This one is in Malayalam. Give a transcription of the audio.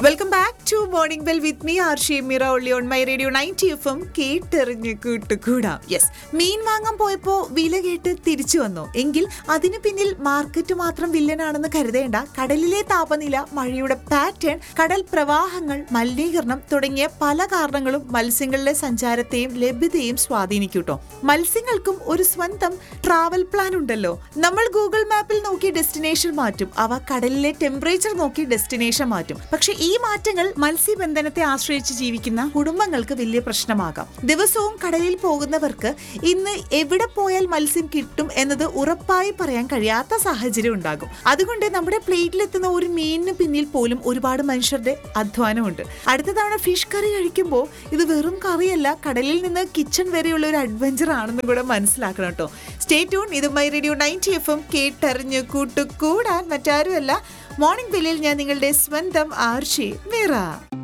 welcome back to morning bell with me R Shimira only on my radio ninety F M കേട്ടെറിഞ്ഞ് കൂട്ടുകൂടാം യെസ് മീൻ വാങ്ങാൻ പോയപ്പോ വില കേട്ട് തിരിച്ചു വന്നു എങ്കിൽ അതിന് പിന്നിൽ മാർക്കറ്റ് മാത്രം വില്ലനാണെന്ന് കരുതേണ്ട കടലിലെ താപനില മഴയുടെ പാറ്റേൺ കടൽ പ്രവാഹങ്ങൾ മലിനീകരണം തുടങ്ങിയ പല കാരണങ്ങളും മത്സ്യങ്ങളുടെ സഞ്ചാരത്തെയും ലഭ്യതയെയും സ്വാധീനിക്കൂട്ടോ മത്സ്യങ്ങൾക്കും ഒരു സ്വന്തം ട്രാവൽ പ്ലാൻ ഉണ്ടല്ലോ നമ്മൾ ഗൂഗിൾ മാപ്പിൽ നോക്കി ഡെസ്റ്റിനേഷൻ മാറ്റും അവ കടലിലെ ടെമ്പറേച്ചർ നോക്കി ഡെസ്റ്റിനേഷൻ മാറ്റും പക്ഷെ ഈ മാറ്റങ്ങൾ മത്സ്യബന്ധനത്തെ ആശ്രയിച്ച് ജീവിക്കുന്ന കുടുംബങ്ങൾക്ക് വലിയ പ്രശ്നമാകാം ദിവസവും കടലിൽ പോകുന്നവർക്ക് ഇന്ന് എവിടെ പോയാൽ മത്സ്യം കിട്ടും എന്നത് ഉറപ്പായി പറയാൻ കഴിയാത്ത സാഹചര്യം ഉണ്ടാകും അതുകൊണ്ട് നമ്മുടെ പ്ലേറ്റിലെത്തുന്ന ഒരു മീനിന് പിന്നിൽ പോലും ഒരുപാട് മനുഷ്യരുടെ അധ്വാനമുണ്ട് അടുത്ത തവണ ഫിഷ് കറി കഴിക്കുമ്പോൾ ഇത് വെറും കറിയല്ല കടലിൽ നിന്ന് കിച്ചൺ വരെയുള്ള ഒരു അഡ്വഞ്ചർ ആണെന്നും കൂടെ മനസ്സിലാക്കണം കേട്ടോ സ്റ്റേ ട്യൂൺ ഇത് my radio ninety F M കേട്ടറിഞ്ഞ് കൂട്ടുകൂടാൻ മറ്റാരുമല്ല മോർണിംഗ് ബെല്ലിൽ ഞാൻ നിങ്ങളുടെ സ്വന്തം ആർഷി മീറ